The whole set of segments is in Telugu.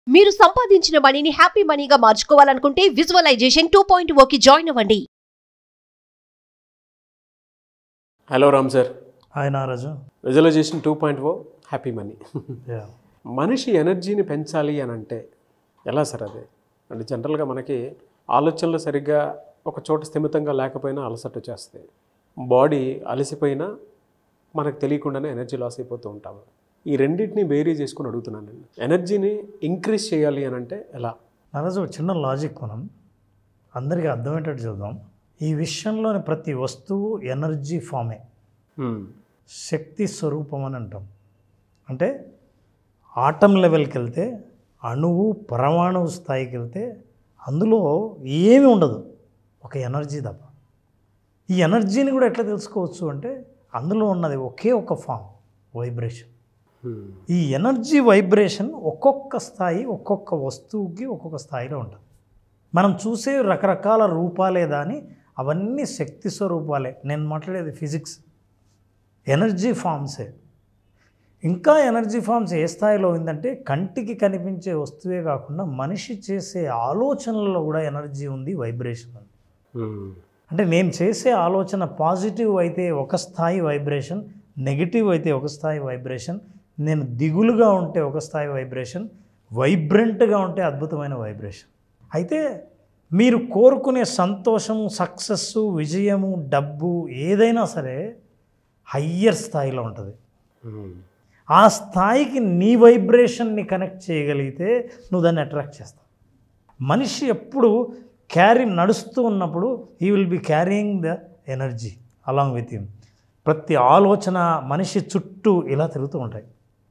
మీరు సంపాదించిన మనీని హ్యాపీ మనీగా మార్చుకోవాలనుకుంటే విజువలైజేషన్ టూ పాయింట్ ఓకి జాయిన్ అవ్వండి హలో రామ్ సార్ హాయ్ నారాజు visualization two point O happy money యా మనిషి ఎనర్జీని పెంచాలి అని అంటే ఎలా సార్ అది అంటే జనరల్గా మనకి ఆలోచనలు సరిగ్గా ఒక చోట స్థిమితంగా లేకపోయినా అలసట వచ్చేస్తాయి బాడీ అలసిపోయినా మనకు తెలియకుండానే ఎనర్జీ లాస్ అయిపోతూ ఉంటాము ఈ రెండింటిని బేరీ చేసుకుని అడుగుతున్నాను నేను ఎనర్జీని ఇంక్రీజ్ చేయాలి అని అంటే ఎలా నారాజు ఒక చిన్న లాజిక్ మనం అందరికీ అర్థమయ్యేటట్టు చూద్దాం ఈ విషయంలోని ప్రతి వస్తువు ఎనర్జీ ఫామే Hmm. శక్తి స్వరూపం అని అంటాం అంటే ఆటం లెవెల్కి వెళ్తే అణువు పరమాణువు స్థాయికి వెళ్తే అందులో ఏమీ ఉండదు ఒక ఎనర్జీ తప్ప ఈ ఎనర్జీని కూడా ఎట్లా తెలుసుకోవచ్చు అంటే అందులో ఉన్నది ఒకే ఒక ఫామ్ వైబ్రేషన్ Hmm. ఈ ఎనర్జీ వైబ్రేషన్ ఒక్కొక్క స్థాయి ఒక్కొక్క వస్తువుకి ఒక్కొక్క స్థాయిలో ఉంటుంది మనం చూసే రకరకాల రూపాలే దాని అవన్నీ శక్తి స్వరూపాలే నేను మాట్లాడేది ఫిజిక్స్ ఎనర్జీ ఫామ్సే ఇంకా ఎనర్జీ ఫామ్స్ ఏ స్థాయిలో ఉందంటే కంటికి కనిపించే వస్తువే కాకుండా మనిషి చేసే ఆలోచనలలో కూడా ఎనర్జీ ఉంది వైబ్రేషన్ ఉంది Hmm. అంటే నేను చేసే ఆలోచన పాజిటివ్ అయితే ఒక స్థాయి వైబ్రేషన్ నెగిటివ్ అయితే ఒక స్థాయి వైబ్రేషన్ నేను దిగులుగా ఉంటే ఒక స్థాయి వైబ్రేషన్ వైబ్రెంట్గా ఉంటే అద్భుతమైన వైబ్రేషన్ అయితే మీరు కోరుకునే సంతోషము సక్సెస్ విజయము డబ్బు ఏదైనా సరే హయ్యర్ స్థాయిలో ఉంటుంది Hmm. ఆ స్థాయికి నీ వైబ్రేషన్ని కనెక్ట్ చేయగలిగితే నువ్వు దాన్ని అట్రాక్ట్ చేస్తావు మనిషి ఎప్పుడు క్యారీ నడుస్తూ ఉన్నప్పుడు ఈ will be carrying the energy along with him ప్రతి ఆలోచన మనిషి చుట్టూ ఇలా తిరుగుతూ ఉంటాయి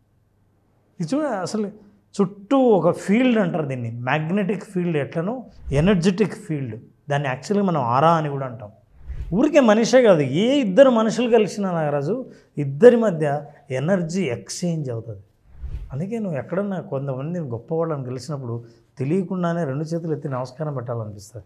ఇది చూడ అసలు చుట్టూ ఒక ఫీల్డ్ అంటారు దీన్ని మ్యాగ్నెటిక్ ఫీల్డ్ ఎట్లనో ఎనర్జెటిక్ ఫీల్డ్ దాన్ని యాక్చువల్గా మనం ఆరా అని కూడా అంటాం ఊరికే మనిషే కాదు ఏ ఇద్దరు మనుషులు కలిసిన నాగరాజు ఇద్దరి మధ్య ఎనర్జీ ఎక్స్చేంజ్ అవుతుంది అందుకే నువ్వు ఎక్కడన్నా కొంతమంది గొప్ప వాళ్ళని కలిసినప్పుడు తెలియకుండానే రెండు చేతులు ఎత్తి నమస్కారం పెట్టాలనిపిస్తుంది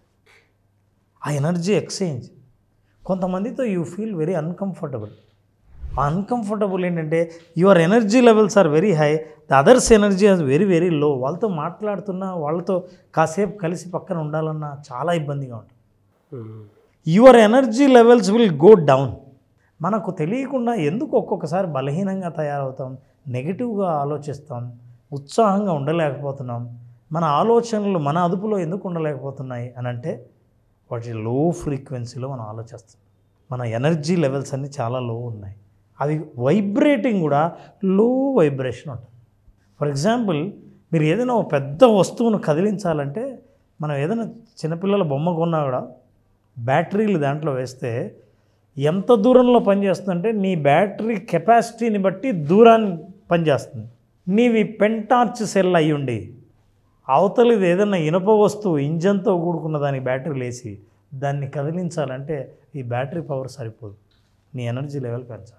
ఆ ఎనర్జీ ఎక్స్చేంజ్ కొంతమందితో యూ ఫీల్ వెరీ అన్కంఫర్టబుల్ ఆ అన్కంఫర్టబుల్ ఏంటంటే your energy levels are very high the others energy are very very low వాళ్ళతో మాట్లాడుతున్నా వాళ్ళతో కాసేపు కలిసి పక్కన ఉండాలన్నా చాలా ఇబ్బందిగా ఉంటుంది Hmm. Your energy levels will go down మనకు తెలియకుండా ఎందుకు ఒక్కొక్కసారి బలహీనంగా తయారవుతాం నెగిటివ్గా ఆలోచిస్తాం ఉత్సాహంగా ఉండలేకపోతున్నాం మన ఆలోచనలు మన అదుపులో ఎందుకు ఉండలేకపోతున్నాయి అని అంటే వాటి లో ఫ్రీక్వెన్సీలో మనం ఆలోచిస్తాం మన ఎనర్జీ లెవెల్స్ అన్నీ చాలా లో ఉన్నాయి అవి వైబ్రేటింగ్ కూడా లో వైబ్రేషన్ ఉంటుంది ఫర్ ఎగ్జాంపుల్ మీరు ఏదైనా ఒక పెద్ద వస్తువును కదిలించాలంటే మనం ఏదైనా చిన్నపిల్లల బొమ్మ కొన్నా కూడా బ్యాటరీలు దాంట్లో వేస్తే ఎంత దూరంలో పనిచేస్తుందంటే నీ బ్యాటరీ కెపాసిటీని బట్టి దూరాన్ని పనిచేస్తుంది నీవి పెంటార్చ్ సెల్ అయి ఉండి అవతలిది ఏదైనా ఇనుప వస్తువు ఇంజన్తో కూడుకున్న దానికి బ్యాటరీలు వేసి దాన్ని కదిలించాలంటే ఈ బ్యాటరీ పవర్ సరిపోదు నీ ఎనర్జీ లెవెల్ పెంచాలి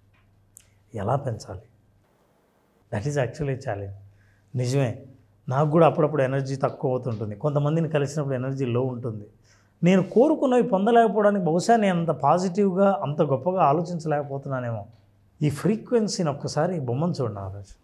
ఎలా పెంచాలి దట్ ఈజ్ యాక్చువల్లీ ఛాలెంజ్ నిజమే నాకు కూడా అప్పుడప్పుడు ఎనర్జీ తక్కువ అవుతుంటుంది కొంతమందిని కలిసినప్పుడు ఎనర్జీ లో ఉంటుంది నేను కోరుకున్నవి పొందలేకపోవడానికి బహుశా నేను అంత పాజిటివ్గా అంత గొప్పగా ఆలోచించలేకపోతున్నానేమో ఈ ఫ్రీక్వెన్సీని ఒక్కసారి ఈ బొమ్మను చూడండి ఆ రోజు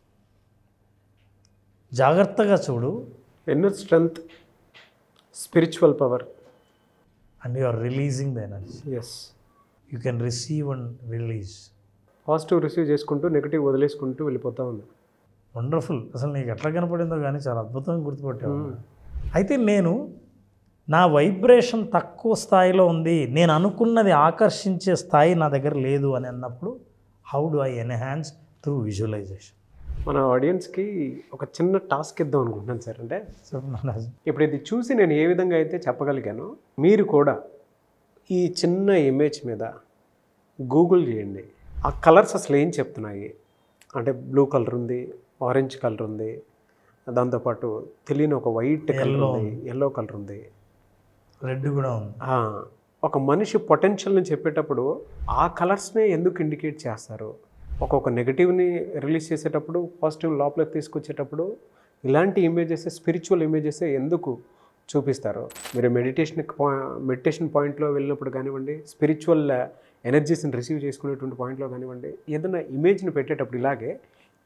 జాగ్రత్తగా చూడు inner strength spiritual power and you are releasing the energy as you can receive and release positive receive చేసుకుంటూ నెగిటివ్ వదిలేసుకుంటూ వెళ్ళిపోతా ఉంది వండర్ఫుల్ అసలు నీకు ఎట్లా కనపడిందో కానీ చాలా అద్భుతంగా గుర్తుపట్టావు అయితే నేను నా వైబ్రేషన్ తక్కువ స్థాయిలో ఉంది నేను అనుకున్నది ఆకర్షించే స్థాయి నా దగ్గర లేదు అని అన్నప్పుడు how do I enhance through visualization మన ఆడియన్స్కి ఒక చిన్న టాస్క్ ఇద్దాం అనుకుంటున్నాను సార్ అంటే చెప్పండి ఇప్పుడు ఇది చూసి నేను ఏ విధంగా అయితే చెప్పగలిగానో మీరు కూడా ఈ చిన్న ఇమేజ్ మీద గూగుల్ చేయండి ఆ కలర్స్ అసలు ఏం చెప్తున్నాయి అంటే బ్లూ కలర్ ఉంది ఆరెంజ్ కలర్ ఉంది దాంతోపాటు తెలియని ఒక వైట్ కలర్ Yellow. ఉంది ఎల్లో కలర్ ఉంది రెడ్ కూడా ఉంది ఆ, ఒక మనిషి పొటెన్షియల్ని చెప్పేటప్పుడు ఆ కలర్స్నే ఎందుకు ఇండికేట్ చేస్తారు ఒక్కొక్క నెగిటివ్ని రిలీజ్ చేసేటప్పుడు పాజిటివ్ లోపలికి తీసుకొచ్చేటప్పుడు ఇలాంటి ఇమేజెస్ స్పిరిచువల్ ఇమేజెస్ ఎందుకు చూపిస్తారు మీరు మెడిటేషన్ మెడిటేషన్ పాయింట్లో వెళ్ళినప్పుడు కానివ్వండి స్పిరిచువల్ ఎనర్జీస్ని రిసీవ్ చేసుకునేటువంటి పాయింట్లో కానివ్వండి ఏదైనా ఇమేజ్ని పెట్టేటప్పుడు ఇలాగే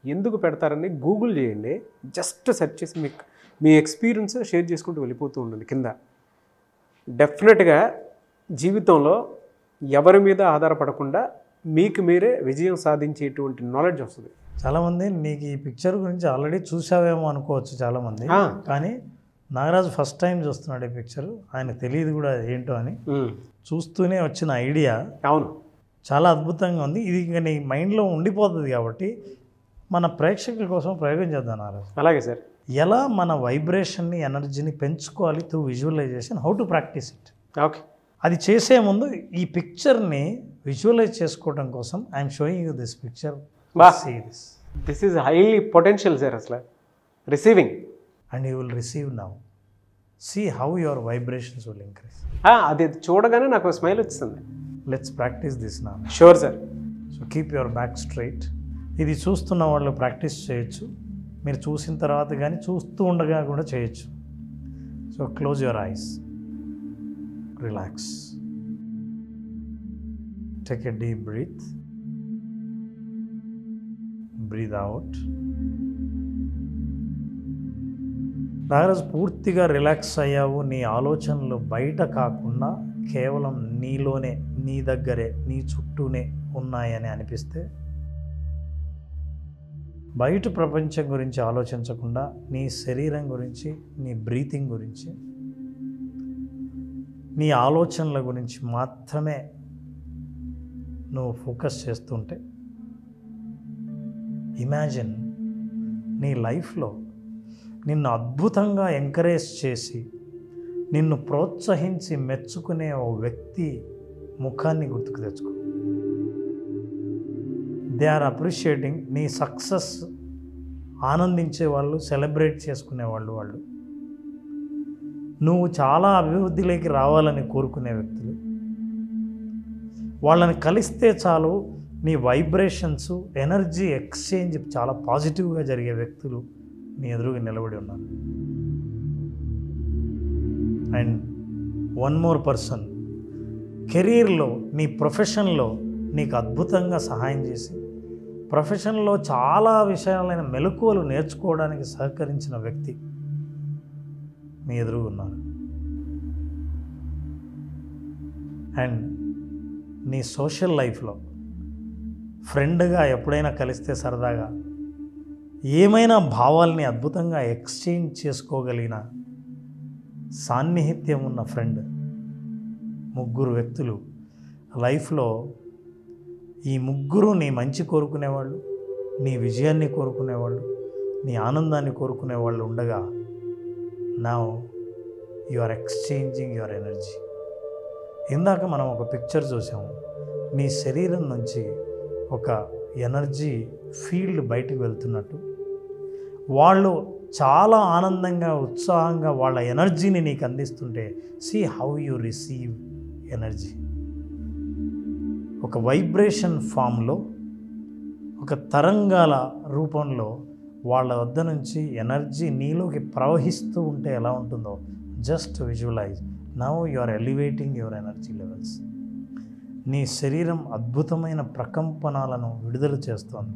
ఎందుకు పెడతారని గూగుల్ చేయండి జస్ట్ సెర్చ్ చేసి మీకు మీ ఎక్స్పీరియన్స్ షేర్ చేసుకుంటూ వెళ్ళిపోతూ ఉండండి కింద డెఫినెట్గా జీవితంలో ఎవరి మీద ఆధారపడకుండా మీకు మీరే విజయం సాధించేటువంటి నాలెడ్జ్ వస్తుంది చాలామంది నీకు ఈ పిక్చర్ గురించి ఆల్రెడీ చూసావేమో అనుకోవచ్చు చాలామంది ఆ, కానీ నాగరాజు ఫస్ట్ టైం చూస్తున్నాడు ఈ పిక్చర్ ఆయన తెలియదు కూడా ఏంటో అని ఉమ్, చూస్తూనే వచ్చిన ఐడియా అవును చాలా అద్భుతంగా ఉంది ఇది ఇంకా నీ మైండ్లో ఉండిపోతుంది కాబట్టి మన ప్రేక్షకుల కోసం ప్రయోగం చేద్దాం నాగరాజు అలాగే సార్ ఎలా మన వైబ్రేషన్ని ఎనర్జీని పెంచుకోవాలి through visualization how to practise it okay అది చేసే ముందు ఈ పిక్చర్ని విజువలైజ్ చేసుకోవడం కోసం I'm showing you this picture బా. See this this is highly potential sir అసలు receiving and you will receive now see how your vibrations will increase అది చూడగానే నాకు స్మైల్ వచ్చింది లెట్స్ ప్రాక్టీస్ దిస్ నా sure sir so keep your back straight ఇది చూస్తున్న వాళ్ళు ప్రాక్టీస్ చేయొచ్చు మీరు చూసిన తర్వాత కానీ చూస్తూ ఉండగా కూడా చేయొచ్చు so close your eyes relax take a deep breath breathe out Nagaraju పూర్తిగా రిలాక్స్ అయ్యావు నీ ఆలోచనలు బయట కాకుండా కేవలం నీలోనే నీ దగ్గరే నీ చుట్టూనే ఉన్నాయని అనిపిస్తే బయట ప్రపంచం గురించి ఆలోచించకుండా నీ శరీరం గురించి నీ బ్రీతింగ్ గురించి నీ ఆలోచనల గురించి మాత్రమే నువ్వు ఫోకస్ చేస్తుంటే ఇమాజిన్ నీ లైఫ్లో నిన్ను అద్భుతంగా ఎంకరేజ్ చేసి నిన్ను ప్రోత్సహించి మెచ్చుకునే ఓ వ్యక్తి ముఖాన్ని గుర్తుకు తెచ్చుకో దే ఆర్ అప్రిషియేటింగ్ నీ సక్సెస్ ఆనందించే వాళ్ళు సెలబ్రేట్ చేసుకునే వాళ్ళు వాళ్ళు నువ్వు చాలా అభివృద్ధిలోకి రావాలని కోరుకునే వ్యక్తులు వాళ్ళని కలిస్తే చాలు నీ వైబ్రేషన్స్ ఎనర్జీ ఎక్స్చేంజ్ చాలా పాజిటివ్గా జరిగే వ్యక్తులు నీ ఎదురుగా నిలబడి ఉన్నారు అండ్ వన్ మోర్ పర్సన్ కెరీర్లో నీ ప్రొఫెషన్లో నీకు అద్భుతంగా సహాయం చేసి ప్రొఫెషన్లో చాలా విషయాలైన మెలకువలు నేర్చుకోవడానికి సహకరించిన వ్యక్తి మీ ఎదురుగా ఉన్నారు అండ్ నీ సోషల్ లైఫ్లో ఫ్రెండ్గా ఎప్పుడైనా కలిస్తే సరదాగా ఏమైనా భావాల్ని అద్భుతంగా ఎక్స్చేంజ్ చేసుకోగలిగిన సాన్నిహిత్యం ఉన్న ఫ్రెండ్ ముగ్గురు వ్యక్తులు లైఫ్లో ఈ ముగ్గురు నీ మంచి కోరుకునేవాళ్ళు నీ విజయాన్ని కోరుకునేవాళ్ళు నీ ఆనందాన్ని కోరుకునేవాళ్ళు ఉండగా నా you are exchanging your energy ఇందాక మనం ఒక పిక్చర్ చూసాము నీ శరీరం నుంచి ఒక ఎనర్జీ ఫీల్డ్ బయటకు వెళ్తున్నట్టు వాళ్ళు చాలా ఆనందంగా ఉత్సాహంగా వాళ్ళ ఎనర్జీని నీకు అందిస్తుంటే see how you receive energy ఒక వైబ్రేషన్ ఫామ్లో ఒక తరంగాల రూపంలో వాళ్ళ వద్ద నుంచి ఎనర్జీ నీలోకి ప్రవహిస్తూ ఉంటే ఎలా ఉంటుందో just visualize now you are elevating your energy levels నీ శరీరం అద్భుతమైన ప్రకంపనాలను విడుదల చేస్తోంది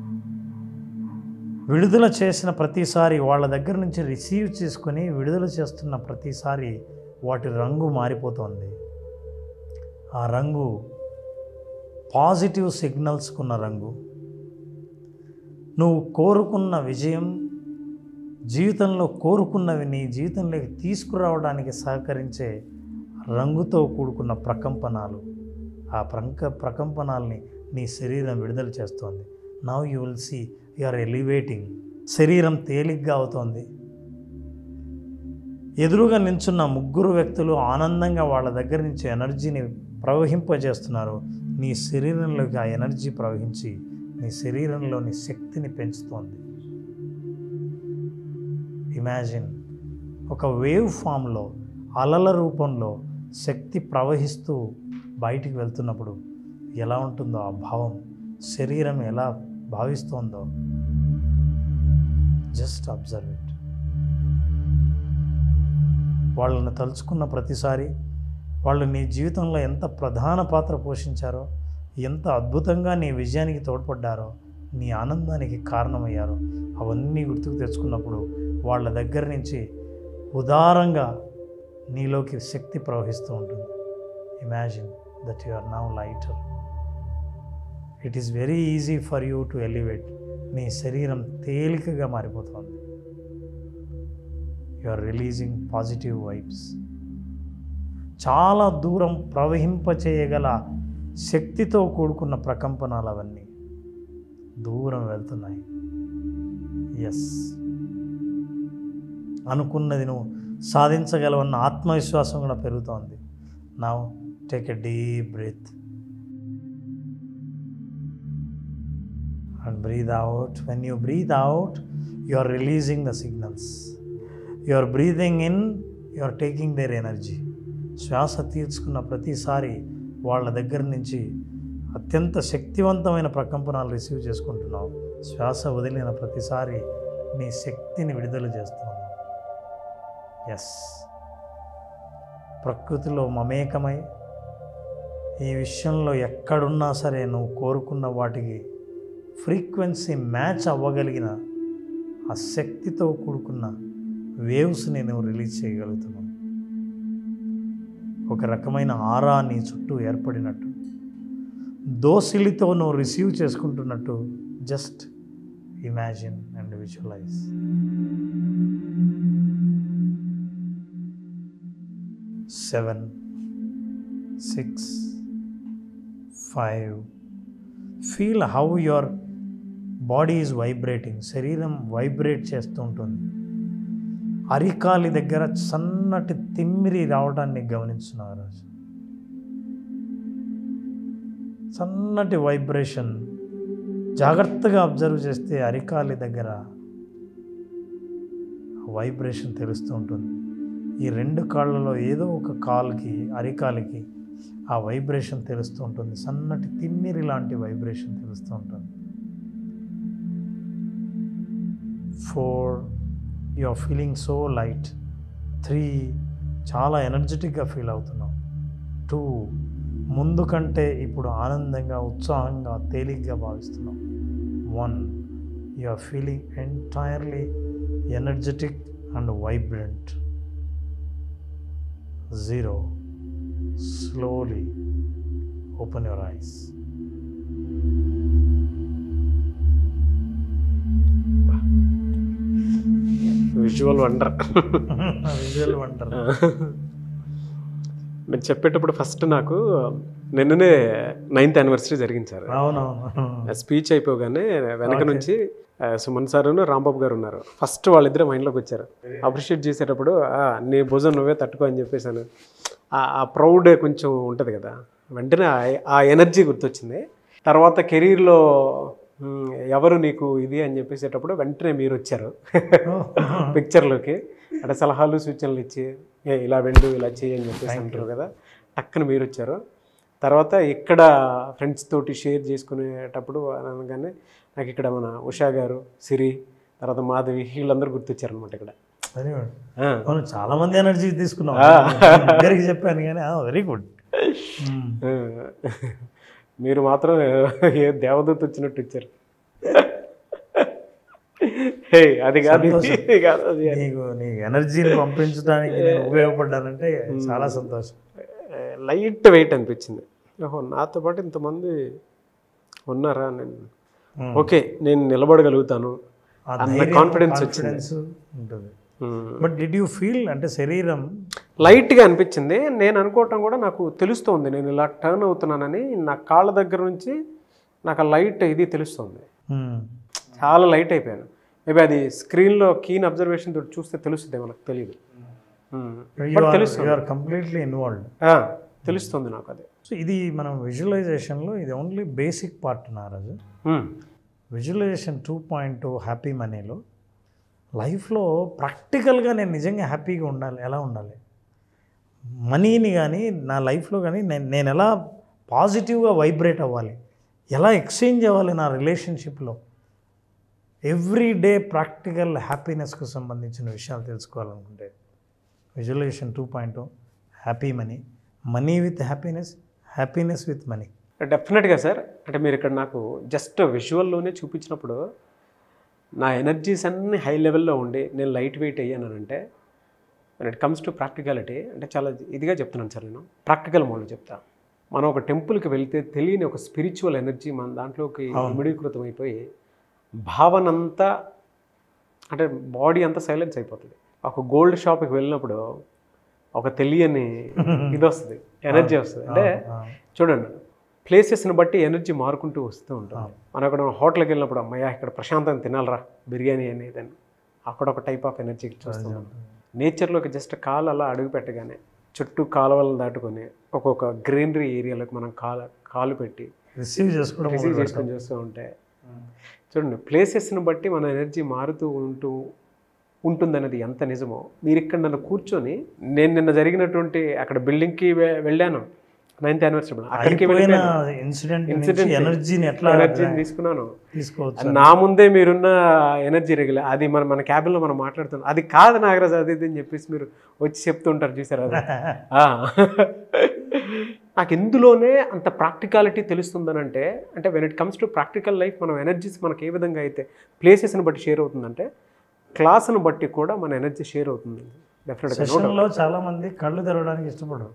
విడుదల చేసిన ప్రతిసారి వాళ్ళ దగ్గర నుంచి రిసీవ్ చేసుకొని విడుదల చేస్తున్న ప్రతిసారి వాటి రంగు మారిపోతోంది ఆ రంగు పాజిటివ్ సిగ్నల్స్కున్న రంగు నువ్వు కోరుకున్న విజయం జీవితంలో కోరుకున్నవి నీ జీవితంలోకి తీసుకురావడానికి సహకరించే రంగుతో కూడుకున్న ప్రకంపనాలు ఆ ప్రక ప్రకంపనాల్ని నీ శరీరం విడుదల చేస్తోంది now you will see you are elevating శరీరం తేలిగ్గా అవుతోంది ఎదురుగా నించున్న ముగ్గురు వ్యక్తులు ఆనందంగా వాళ్ళ దగ్గర నుంచి ఎనర్జీని ప్రవహింపజేస్తున్నారు నీ శరీరంలోకి ఆ ఎనర్జీ ప్రవహించి నీ శరీరంలోని శక్తిని పెంచుతోంది ఇమాజిన్ ఒక వేవ్ ఫామ్లో అలల రూపంలో శక్తి ప్రవహిస్తూ బయటికి వెళ్తున్నప్పుడు ఎలా ఉంటుందో ఆ భావం శరీరం ఎలా భావిస్తోందో జస్ట్ అబ్జర్వ్ ఇట్ వాళ్ళని తలుచుకున్న ప్రతిసారి వాళ్ళు నీ జీవితంలో ఎంత ప్రధాన పాత్ర పోషించారో ఎంత అద్భుతంగా నీ విజయానికి తోడ్పడ్డారో నీ ఆనందానికి కారణమయ్యారో అవన్నీ గుర్తుకు తెచ్చుకున్నప్పుడు వాళ్ళ దగ్గర నుంచి ఉదారంగా నీలోకి శక్తి ప్రవహిస్తూ ఉంటుంది imagine that you are now lighter it is very easy for you to elevate నీ శరీరం తేలికగా మారిపోతుంది you are releasing positive vibes చాలా దూరం ప్రవహింపచేయగల శక్తితో కూడుకున్న ప్రకంపనాలు అవన్నీ దూరం వెళ్తున్నాయి ఎస్ అనుకున్నది నువ్వు సాధించగలవన్న ఆత్మవిశ్వాసం కూడా పెరుగుతోంది నా take a deep breath and breathe out. When you breathe out, you are releasing the signals. You are breathing in, you are taking their energy. శ్వాస తీర్చుకున్న ప్రతిసారి వాళ్ళ దగ్గర నుంచి అత్యంత శక్తివంతమైన ప్రకంపనాలు రిసీవ్ చేసుకుంటున్నావు శ్వాస వదిలిన ప్రతిసారి నీ శక్తిని విడుదల చేస్తున్నావు ఎస్ ప్రకృతిలో మమేకమై ఈ విషయంలో ఎక్కడున్నా సరే నువ్వు కోరుకున్న వాటికి ఫ్రీక్వెన్సీ మ్యాచ్ అవ్వగలిగిన ఆ శక్తితో కూడుకున్న వేవ్స్ని నువ్వు రిలీజ్ చేయగలుగుతున్నావు ఒక రకమైన ఆరా నీ చుట్టూ ఏర్పడినట్టు దోసిలితో నువ్వు రిసీవ్ చేసుకుంటున్నట్టు just imagine and visualize seven six five feel how your body is vibrating శరీరం వైబ్రేట్ చేస్తూ ఉంటుంది అరికాలి దగ్గర సన్నటి తిమ్మిరి రావడాన్ని గమనించున్నావు రాజు సన్నటి వైబ్రేషన్ జాగ్రత్తగా అబ్జర్వ్ చేస్తే అరికాలి దగ్గర వైబ్రేషన్ తెలుస్తూ ఉంటుంది ఈ రెండు కాళ్ళలో ఏదో ఒక కాలుకి అరికాలికి ఆ వైబ్రేషన్ తెలుస్తూ ఉంటుంది సన్నటి తిమ్మిరి లాంటి వైబ్రేషన్ తెలుస్తూ ఉంటుంది four you are feeling so light three చాలా ఎనర్జెటిక్గా ఫీల్ అవుతున్నావు టూ ముందు కంటే ఇప్పుడు ఆనందంగా ఉత్సాహంగా తేలిగ్గా భావిస్తున్నావు one you are feeling entirely energetic and vibrant zero slowly open your eyes. Visual wonder visual wonder మీరు చెప్పేటప్పుడు ఫస్ట్ నాకు నిన్ననే నైన్త్ యానివర్సరీ జరిగింది సార్ అవునవును స్పీచ్ అయిపోగానే వెనక నుంచి ఆ, సుమన్ సారును రాంబాబు గారు ఉన్నారు ఫస్ట్ వాళ్ళిద్దరే మైండ్లోకి వచ్చారు అప్రిషియేట్ చేసేటప్పుడు "ఆ, నీ భుజం నువ్వే తట్టుకో అని చెప్పేసాను ఆ- ఆ ప్రౌడ్ కొంచెం ఉంటుంది కదా వెంటనే ఆ- ఆ ఎనర్జీ గుర్తొచ్చింది తర్వాత కెరీర్లో మ్, ఎవరు నీకు ఇది అని చెప్పేసేటప్పుడు వెంటనే మీరు వచ్చారు పిక్చర్లోకి అంటే సలహాలు సూచనలు ఇచ్చి "ఏ, ఇలా వెళ్ళు ఇలా చేయి అని చెప్పేసి అంటారు కదా టక్కన మీరు వచ్చారు తర్వాత ఇక్కడ ఫ్రెండ్స్ తోటి షేర్ చేసుకునేటప్పుడు అనగానే నాకు ఇక్కడ మన ఉషా గారు సిరి తర్వాత మాధవి వీళ్ళందరూ గుర్తొచ్చారు అనమాట ఇక్కడ వెరీ గుడ్ ఆ, అవును చాలా మంది ఎనర్జీ తీసుకున్నాం ఇద్దరికి చెప్పాను కానీ వెరీ గుడ్ ఆ. మీరు మాత్రం ఏ దేవదూత వచ్చినట్టు వచ్చారు హే అది కాదు ఇది కాదు అది కాదు. నీకు నీ ఎనర్జీని పంపించడానికి నేను ఉపయోగపడ్డానంటే చాలా సంతోషం లైట్ వెయిట్ అనిపించింది ఓహో నాతో పాటు ఇంతమంది ఉన్నారా నేను Hmm. ఓకే నేను నిలబడగలుగుతాను ఆ అన్న ధైర్యం, కాన్ఫిడెన్స్ వచ్చింది కాన్ఫిడెన్స్ ఉంటుంది Hmm. But did you feel అంటే శరీరం లైట్గా అనిపించింది నేను అనుకోవటం కూడా నాకు తెలుస్తోంది నేను ఇలా టర్న్ అవుతున్నానని నా కాళ్ళ దగ్గర నుంచి నాకు ఆ లైట్ ఇది తెలుస్తుంది hmm, చాలా లైట్ అయిపోయాను మేబీ అది స్క్రీన్లో కీన్ అబ్జర్వేషన్ తోటి చూస్తే తెలుస్తుంది మనకు తెలియదు Hmm. you But are- తెలుస్తుంది you are కంప్లీట్లీ ఇన్వాల్వ్డ్ ఆ, తెలుస్తుంది నాకు అది సో ఇది మనం విజువలైజేషన్లో ఇది ఓన్లీ బేసిక్ పార్ట్ నారాజు Hmm. Visualization two point two happy మనీలో లైఫ్లో ప్రాక్టికల్గా నేను నిజంగా హ్యాపీగా ఉండాలి ఎలా ఉండాలి మనీని కానీ నా లైఫ్లో కానీ నేను నేను ఎలా పాజిటివ్గా వైబ్రేట్ అవ్వాలి ఎలా ఎక్స్చేంజ్ అవ్వాలి నా రిలేషన్షిప్లో ఎవ్రీ డే ప్రాక్టికల్ హ్యాపీనెస్కు సంబంధించిన విషయాలు తెలుసుకోవాలనుకుంటే visualization two point happy money money with happiness happiness with money డెఫినెట్గా సార్ అంటే మీరు ఇక్కడ నాకు జస్ట్ విజువల్లోనే చూపించినప్పుడు నా ఎనర్జీస్ అన్నీ హై లెవెల్లో ఉండి నేను లైట్ వెయిట్ అయ్యానంటే ఇట్ కమ్స్ టు ప్రాక్టికాలిటీ అంటే చాలా ఇదిగా చెప్తున్నాను సార్ నేను ప్రాక్టికల్ మోడ్లో చెప్తా మనం ఒక టెంపుల్కి వెళ్తే తెలియని ఒక స్పిరిచువల్ ఎనర్జీ మన దాంట్లోకి అవును. ఇమిడీకృతం అయిపోయి భావన అంతా అంటే బాడీ అంతా సైలెన్స్ అయిపోతుంది ఒక గోల్డ్ షాప్కి వెళ్ళినప్పుడు ఒక తెలియని ఇది వస్తుంది ఎనర్జీ వస్తుంది అంటే చూడండి ప్లేసెస్ని బట్టి ఎనర్జీ మారుకుంటూ వస్తూ ఉంటుంది మనం అక్కడ హోటల్కి వెళ్ళినప్పుడు అమ్మయ్య ఇక్కడ ప్రశాంతంగా తినాలరా బిర్యానీ అనేది అని అక్కడ ఒక టైప్ ఆఫ్ ఎనర్జీ చూస్తున్నాం నేచర్లోకి జస్ట్ కాలు అలా అడుగు పెట్టగానే చుట్టూ కాలువలను దాటుకొని ఒక్కొక్క గ్రీనరీ ఏరియాలోకి మనం కాలు కాలు పెట్టి రిసీవ్ చేసుకోవడం రిసీవ్ మొదలు చేసుకొని చూస్తూ ఉంటే చూడండి ప్లేసెస్ని బట్టి మన ఎనర్జీ మారుతూ ఉంటూ ఉంటుందనేది ఎంత నిజమో మీరు ఇక్కడ నన్ను కూర్చొని నేను నిన్న జరిగినటువంటి అక్కడ బిల్డింగ్కి వెళ్ళాను నైన్త్ యానివర్సరీ అక్కడికి అయిపోయిన వెళ్ళిపోయాను ఇన్సిడెంట్ Incident. నుంచి ఎనర్జీని ఎట్లా ఎనర్జీని తీసుకున్నాను తీసుకోవచ్చు నా ముందే మీరున్న ఎనర్జీ రెగ్యులర్ అది మన మన క్యాబిన్లో మనం మాట్లాడుతున్నాం అది కాదు నాగరాజు అది ఇది అని చెప్పేసి మీరు వచ్చి చెప్తుంటారు చూసారు అది ఆ. నాకు ఇందులోనే అంత ప్రాక్టికాలిటీ తెలుస్తుందనంటే అంటే when it comes to practical life మనం ఎనర్జీస్ మనకి ఏ విధంగా అయితే ప్లేసెస్ని బట్టి షేర్ అవుతుందంటే క్లాస్ను బట్టి కూడా మన ఎనర్జీ షేర్ అవుతుంది డెఫినెట్గా సెషన్లో చాలా మంది కళ్ళు తెరవడానికి ఇష్టపడరు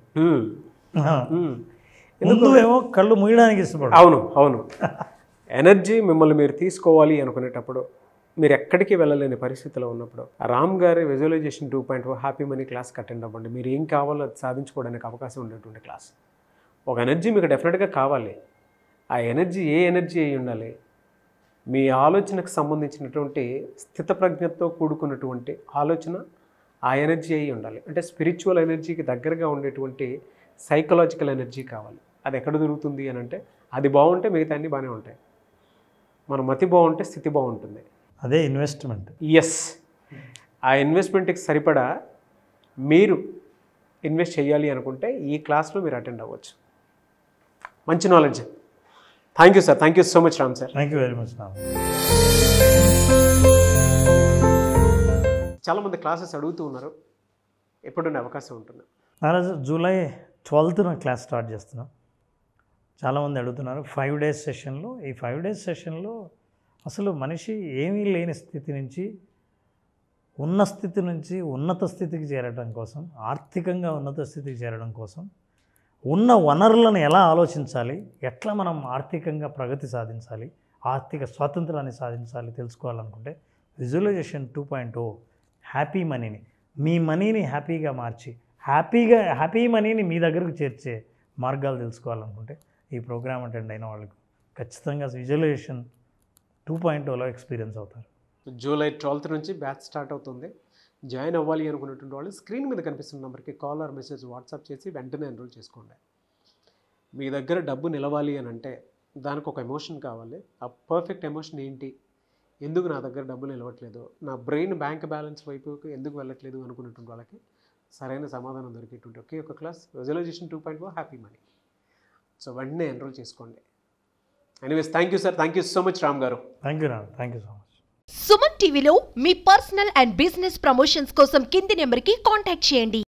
ముందు ఏమో కళ్ళు మూయడానికి ఇష్టపడరు అవును అవును ఎనర్జీ మిమ్మల్ని మీరు తీసుకోవాలి అనుకునేటప్పుడు మీరు ఎక్కడికి వెళ్ళలేని పరిస్థితిలో ఉన్నప్పుడు రామ్ గారి visualization two point happy money క్లాస్కి అటెండ్ అవ్వండి మీరు ఏం కావాలో అది సాధించుకోవడానికి అవకాశం ఉండేటువంటి క్లాస్ ఒక ఎనర్జీ మీకు డెఫినెట్గా కావాలి ఆ ఎనర్జీ ఏ ఎనర్జీ అయి ఉండాలి మీ ఆలోచనకు సంబంధించినటువంటి స్థితప్రజ్ఞతో కూడుకున్నటువంటి ఆలోచన ఆ ఎనర్జీ అయి ఉండాలి అంటే స్పిరిచువల్ ఎనర్జీకి దగ్గరగా ఉండేటువంటి సైకలాజికల్ ఎనర్జీ కావాలి అది ఎక్కడ దొరుకుతుంది అని అంటే అది బాగుంటే మిగతా అన్నీ బాగానే ఉంటాయి మన మతి బాగుంటే స్థితి బాగుంటుంది అదే ఇన్వెస్ట్మెంట్ ఎస్ ఆ ఇన్వెస్ట్మెంట్కి సరిపడా మీరు ఇన్వెస్ట్ చేయాలి అనుకుంటే ఈ క్లాస్లో మీరు అటెండ్ అవ్వచ్చు మంచి knowledge thank you sir thank you so much Ram sir thank you very much నా చాలామంది క్లాసెస్ అడుగుతూ ఉన్నారు ఎప్పుడున్న అవకాశం ఉంటుంది నారాజు జూలై ట్వెల్త్న క్లాస్ స్టార్ట్ చేస్తున్నాం చాలామంది అడుగుతున్నారు ఫైవ్ డేస్ సెషన్లో ఈ ఫైవ్ డేస్ సెషన్లో అసలు మనిషి ఏమీ లేని స్థితి నుంచి ఉన్న స్థితి నుంచి ఉన్నత స్థితికి చేరడం కోసం ఆర్థికంగా ఉన్నత స్థితికి చేరడం కోసం ఉన్న వనరులను ఎలా ఆలోచించాలి ఎట్లా మనం ఆర్థికంగా ప్రగతి సాధించాలి ఆర్థిక స్వాతంత్రాన్ని సాధించాలి తెలుసుకోవాలనుకుంటే visualization two point O happy మనీని మీ మనీని హ్యాపీగా మార్చి హ్యాపీగా హ్యాపీ మనీని మీ దగ్గరకు చేర్చే మార్గాలు తెలుసుకోవాలనుకుంటే ఈ ప్రోగ్రామ్ అటెండ్ అయిన వాళ్ళకు ఖచ్చితంగా విజువలైజేషన్ టూ పాయింట్ ఓలో ఎక్స్పీరియన్స్ అవుతారు జూలై ట్వెల్త్ నుంచి బ్యాచ్ స్టార్ట్ అవుతుంది జాయిన్ అవ్వాలి అనుకున్నటువంటి వాళ్ళు స్క్రీన్ మీద కనిపిస్తున్న నెంబర్కి కాల్ ఆర్ మెసేజ్ వాట్సాప్ చేసి వెంటనే ఎన్రోల్ చేసుకోండి మీ దగ్గర డబ్బు నిలవాలి అని అంటే దానికి ఒక ఎమోషన్ కావాలి ఆ పర్ఫెక్ట్ ఎమోషన్ ఏంటి ఎందుకు నా దగ్గర డబ్బు నిలవట్లేదు నా బ్రెయిన్ బ్యాంక్ బ్యాలెన్స్ వైపుకి ఎందుకు వెళ్ళట్లేదు అనుకున్నటువంటి వాళ్ళకి సరైన సమాధానం దొరికేటువంటి ఒకే ఒక class visualization two point happy money so వెంటనే ఎన్రోల్ చేసుకోండి anyways thank you sir thank you so much Ram గారు thank you Ram thank you so much Suman టీవీలో మీ పర్సనల్ అండ్ బిజినెస్ ప్రమోషన్స్ కోసం కింది నెంబర్కి కాంటాక్ట్ చేయండి